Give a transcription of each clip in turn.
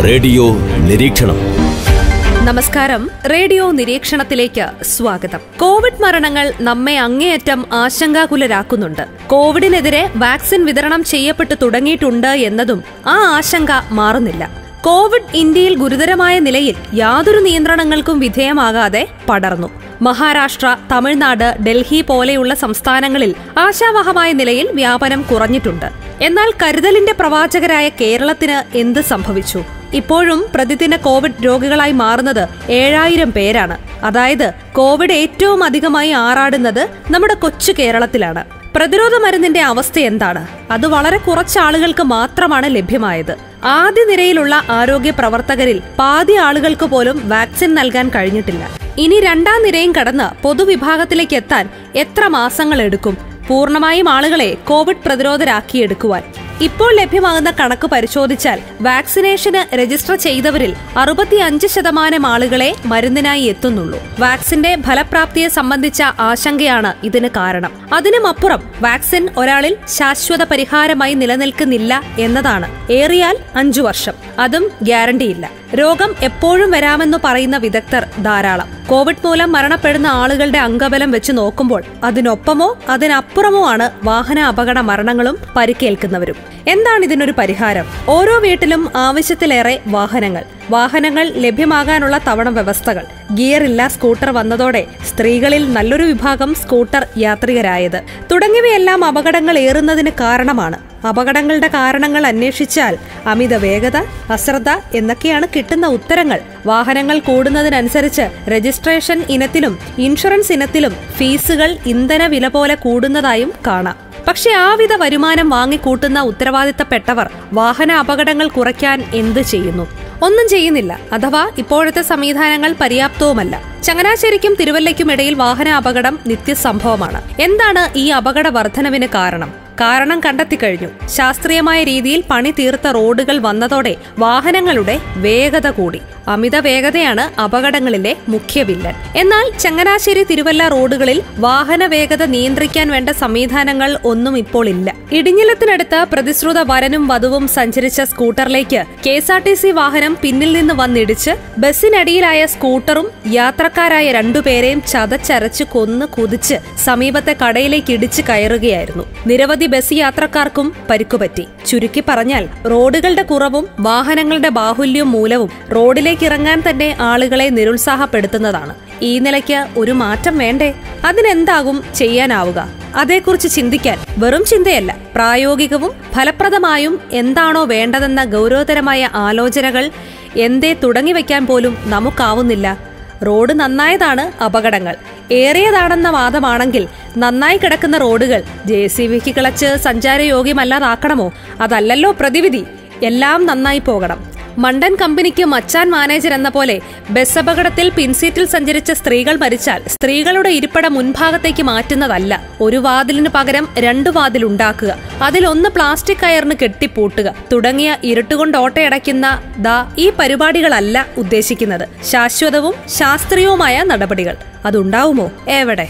radio നിരീക്ഷണം നമസ്കാരം radio നിരീക്ഷണത്തിലേക്ക് സ്വാഗതം കോവിഡ് മരണങ്ങൾ നമ്മെ അങ്ങേയറ്റം ആശങ്കാകുലരാക്കുന്നുണ്ട് കോവിഡിനെതിരെ വാക്സിൻ വിതരണം ചെയ്യപ്പെട്ടു തുടങ്ങിയിട്ടുണ്ട് എന്നതും ആ ആശങ്ക മാറുന്നില്ല കോവിഡ് ഇന്ത്യയിൽ ഗുരുതരമായ നിലയിൽ യാതൊരു നിയന്ത്രണങ്ങൾക്കും വിധേയമാകാതെ പടർന്നു മഹാരാഷ്ട്ര തമിഴ്നാട് ഡൽഹി പോലെയുള്ള സംസ്ഥാനങ്ങളിൽ ആശാവഹമായ നിലയിൽ വ്യാപനം കുറഞ്ഞിട്ടുണ്ട് എന്നാൽ കരുതലിന്റെ പ്രവാചകരായ കേരളത്തിന് എന്ത് സംഭവിച്ചു ഇപ്പോഴും പ്രതിദിന കോവിഡ് രോഗികളായി മാറുന്നത് ഏഴായിരം പേരാണ് അതായത് കോവിഡ് ഏറ്റവും അധികമായി ആറാടുന്നത് നമ്മുടെ കൊച്ചു കേരളത്തിലാണ് പ്രതിരോധ മരുന്നിന്റെ അവസ്ഥ എന്താണ് അത് വളരെ കുറച്ച് ആളുകൾക്ക് മാത്രമാണ് ലഭ്യമായത് ആദ്യ നിരയിലുള്ള ആരോഗ്യ പ്രവർത്തകരിൽ പാതി ആളുകൾക്ക് പോലും വാക്സിൻ നൽകാൻ കഴിഞ്ഞിട്ടില്ല ഇനി രണ്ടാം നിരയും കടന്ന് പൊതുവിഭാഗത്തിലേക്ക് എത്താൻ എത്ര മാസങ്ങൾ എടുക്കും പൂർണ്ണമായും ആളുകളെ കോവിഡ് പ്രതിരോധരാക്കിയെടുക്കുവാൻ ഇപ്പോൾ ലഭ്യമാകുന്ന കണക്ക് പരിശോധിച്ചാൽ വാക്സിനേഷന് രജിസ്റ്റർ ചെയ്തവരിൽ അറുപത്തിയഞ്ച് ശതമാനം ആളുകളെ മരുന്നിനായി എത്തുന്നുള്ളൂ വാക്സിന്റെ ഫലപ്രാപ്തിയെ സംബന്ധിച്ച ആശങ്കയാണ് ഇതിന് കാരണം അതിനുമപ്പുറം വാക്സിൻ ഒരാളിൽ ശാശ്വത പരിഹാരമായി നിലനിൽക്കുന്നില്ല എന്നതാണ് ഏറിയാൽ അഞ്ചു വർഷം അതും ഗ്യാരണ്ടിയില്ല രോഗം എപ്പോഴും വരാമെന്ന് പറയുന്ന വിദഗ്ധർ ധാരാളം കോവിഡ് മൂലം മരണപ്പെടുന്ന ആളുകളുടെ അംഗബലം വെച്ച് നോക്കുമ്പോൾ അതിനൊപ്പമോ അതിനപ്പുറമോ ആണ് വാഹന അപകട മരണങ്ങളും പരിക്കേൽക്കുന്നവരും എന്താണ് ഇതിനൊരു പരിഹാരം ഓരോ വീട്ടിലും ആവശ്യത്തിലേറെ വാഹനങ്ങൾ വാഹനങ്ങൾ ലഭ്യമാകാനുള്ള തവണ വ്യവസ്ഥകൾ ഗിയറില്ല സ്കൂട്ടർ വന്നതോടെ സ്ത്രീകളിൽ നല്ലൊരു വിഭാഗം സ്കൂട്ടർ യാത്രികരായത് തുടങ്ങിയവയെല്ലാം അപകടങ്ങൾ ഏറുന്നതിന് കാരണമാണ് അപകടങ്ങളുടെ കാരണങ്ങൾ അന്വേഷിച്ചാൽ അമിത വേഗത അശ്രദ്ധ എന്നൊക്കെയാണ് കിട്ടുന്ന ഉത്തരങ്ങൾ വാഹനങ്ങൾ കൂടുന്നതിനനുസരിച്ച് രജിസ്ട്രേഷൻ ഇനത്തിലും ഇൻഷുറൻസ് ഇനത്തിലും ഫീസുകൾ ഇന്ധന വില പോലെ കൂടുന്നതായും കാണാം പക്ഷെ ആവിധ വരുമാനം വാങ്ങിക്കൂട്ടുന്ന ഉത്തരവാദിത്തപ്പെട്ടവർ വാഹന അപകടങ്ങൾ കുറയ്ക്കാൻ എന്ത് ചെയ്യുന്നു ഒന്നും ചെയ്യുന്നില്ല അഥവാ ഇപ്പോഴത്തെ സംവിധാനങ്ങൾ പര്യാപ്തവുമല്ല ചങ്ങനാശ്ശേരിക്കും തിരുവല്ലയ്ക്കും ഇടയിൽ വാഹന അപകടം നിത്യസംഭവമാണ് എന്താണ് ഈ അപകട വർധനവിന് കാരണം കാരണം കണ്ടെത്തിക്കഴിഞ്ഞു ശാസ്ത്രീയമായ രീതിയിൽ പണി തീർത്ത റോഡുകൾ വന്നതോടെ വാഹനങ്ങളുടെ വേഗത കൂടി അമിത വേഗതയാണ് അപകടങ്ങളിലെ മുഖ്യ വില്ലൻ എന്നാൽ ചങ്ങനാശ്ശേരി തിരുവല്ല റോഡുകളിൽ വാഹന വേഗത നിയന്ത്രിക്കാൻ വേണ്ട സംവിധാനങ്ങൾ ഒന്നും ഇപ്പോൾ ഇല്ല ഇടിഞ്ഞിലത്തിനടുത്ത് പ്രതിശ്രുത വരനും വധുവും സഞ്ചരിച്ച സ്കൂട്ടറിലേക്ക് K S R T C വാഹനം പിന്നിൽ നിന്ന് വന്നിടിച്ച് ബസ്സിനടിയിലായ സ്കൂട്ടറും യാത്രക്കാരായ രണ്ടുപേരെയും ചതച്ചരച്ച് കൊന്ന് കുതിച്ച് സമീപത്തെ കടയിലേക്ക് ഇടിച്ച് കയറുകയായിരുന്നു നിരവധി ബസ് യാത്രക്കാർക്കും പരിക്കുപറ്റി ചുരുക്കി പറഞ്ഞാൽ റോഡുകളുടെ കുറവും വാഹനങ്ങളുടെ ബാഹുല്യവും മൂലവും റോഡിലേക്ക് ഇറങ്ങാൻ തന്നെ ആളുകളെ നിരുത്സാഹപ്പെടുത്തുന്നതാണ് ഈ നിലയ്ക്ക് ഒരു മാറ്റം വേണ്ടേ അതിനെന്താകും ചെയ്യാനാവുക അതേക്കുറിച്ച് ചിന്തിക്കാൻ വെറും ചിന്തയല്ല പ്രായോഗികവും ഫലപ്രദമായും എന്താണോ വേണ്ടതെന്ന ഗൗരവതരമായ ആലോചനകൾ എന്തേ തുടങ്ങിവെക്കാൻ പോലും നമുക്കാവുന്നില്ല റോഡ് നന്നായതാണ് അപകടങ്ങൾ ഏറിയതാണെന്ന വാദമാണെങ്കിൽ നന്നായി കിടക്കുന്ന റോഡുകൾ ജെ സി ബിക്ക് കിളച്ച് സഞ്ചാരയോഗ്യമല്ലാതാക്കണമോ അതല്ലല്ലോ പ്രതിവിധി എല്ലാം നന്നായി പോകണം മണ്ടൻ കമ്പനിക്ക് മച്ചാൻ മാനേജർ എന്ന പോലെ ബസ് അപകടത്തിൽ പിൻസീറ്റിൽ സഞ്ചരിച്ച സ്ത്രീകൾ മരിച്ചാൽ സ്ത്രീകളുടെ ഇരിപ്പട മുൻഭാഗത്തേക്ക് മാറ്റുന്നതല്ല ഒരു വാതിലിന് പകരം രണ്ടു വാതിൽ ഉണ്ടാക്കുക അതിലൊന്ന് പ്ലാസ്റ്റിക് കയറിന് കെട്ടിപ്പൂട്ടുക തുടങ്ങിയ ഇരുട്ടുകൊണ്ട് ഓട്ടയടയ്ക്കുന്ന ദാ ഈ പരിപാടികളല്ല ഉദ്ദേശിക്കുന്നത് ശാശ്വതവും ശാസ്ത്രീയവുമായ നടപടികൾ അതുണ്ടാവുമോ എവിടെ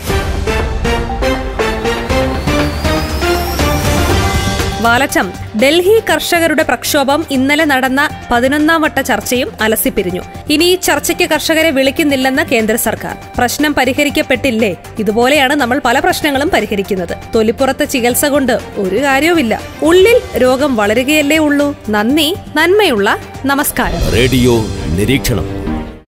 വാലച്ചം ഡൽഹി കർഷകരുടെ പ്രക്ഷോഭം ഇന്നലെ നടന്ന പതിനൊന്നാം വട്ട ചർച്ചയും അലസിപ്പിരിഞ്ഞു ഇനി ഈ ചർച്ചയ്ക്ക് കർഷകരെ വിളിക്കുന്നില്ലെന്ന് കേന്ദ്ര സർക്കാർ പ്രശ്നം പരിഹരിക്കപ്പെട്ടില്ലേ ഇതുപോലെയാണ് നമ്മൾ പല പ്രശ്നങ്ങളും പരിഹരിക്കുന്നത് തൊലിപ്പുറത്തെ ചികിത്സ കൊണ്ട് ഒരു കാര്യവുമില്ല ഉള്ളിൽ രോഗം വളരുകയല്ലേ ഉള്ളൂ നന്ദി നന്മയുള്ള നമസ്കാരം റേഡിയോ നിരീക്ഷണം